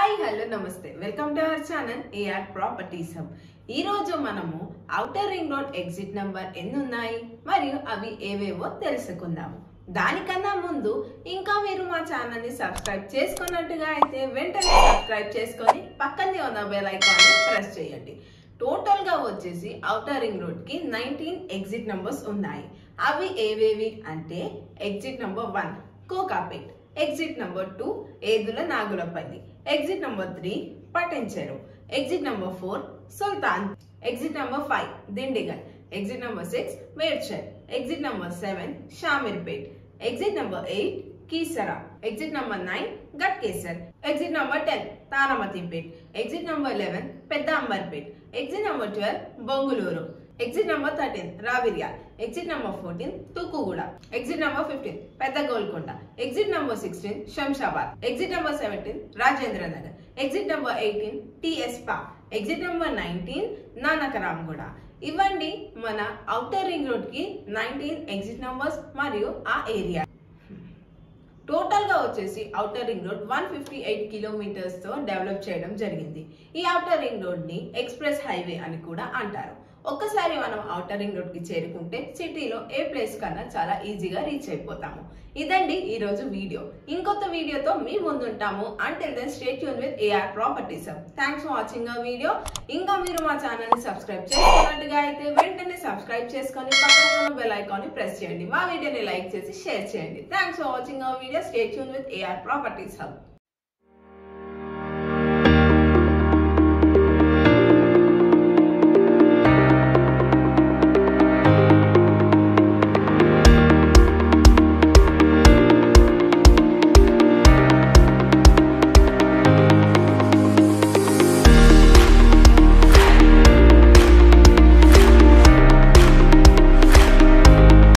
hi hello నమస్తే welcome to our channel AR properties hub ఈ రోజు మనము outer ring road exit number ఎన్ని ఉన్నాయి మరియు అవి ఏవేవో తెలుసుకుందాము దానికన్నా ముందు ఇంకా మీరు మా ఛానల్ ని సబ్స్క్రైబ్ చేసుకున్నట్టుగా అయితే వెంటనే సబ్స్క్రైబ్ చేసుకొని పక్కనే ఉన్న బెల్ ఐకాన్ ని ప్రెస్ చేయండి టోటల్ గా వచ్చేసి ఔటర్ రింగ్ రోడ్ కి నైన్టీన్ ఎగ్జిట్ నంబర్స్ ఉన్నాయి అవి ఏవేవి అంటే exit number one Kokapet exit number two Edula Nagulapalli exit number three Patancheru exit number four Sultan exit number five Dundigal exit number six Medchal exit number seven Shamirpet exit number eight Keesara exit number nine Ghatkesar exit number ten Taramatipet exit number eleven Pedda Amberpet exit number twelve Bongulur exit number thirteen Raviryal exit number fourteen Tukkuguda exit number fifteen Pedda Golconda exit number sixteen Shamshabad exit number seventeen Rajendra Nagar exit number eighteen TS పా exit number nineteen Nanakramguda ఇవ్వండి మన outer ring road కి nineteen exit numbers మరియు ఆ area total గా వచ్చేసి outer ring road one fifty eight kilometers తో develop చేయడం జరిగింది ఈ ఔటర్ రింగ్ రోడ్ ని ఎక్స్ప్రెస్ హైవే అని కూడా అంటారు ఒక్కసారి మనం ఔటర్ రింగ్ రోడ్ కి చేరుకుంటే సిటీలో ఏ ప్లేస్ కన్నా చాలా ఈజీగా రీచ్ అయిపోతాము ఇదండి ఈ రోజు వీడియో ఇంకొత్త వీడియోతో మీ ముందుంటాము అంటిల్ దెన్ స్టేట్ యూన్ with AR properties thanks for watching ఆ వీడియో ఇంకా మీరు మా ఛానల్ ని సబ్స్క్రైబ్ చేసుకున్నట్టుగా అయితే వెంటనే సబ్స్క్రైబ్ చేసుకొని పక్కన ఉన్న బెల్ ఐకాన్ ని ప్రెస్ చేయండి మా వీడియోని లైక్ చేసి షేర్ చేయండి థ్యాంక్స్ ఫర్ వాచింగ్ ఆ వీడియో స్టేట్ యూన్ విత్ ఏఆర్ ప్రాపర్టీస్ హబ్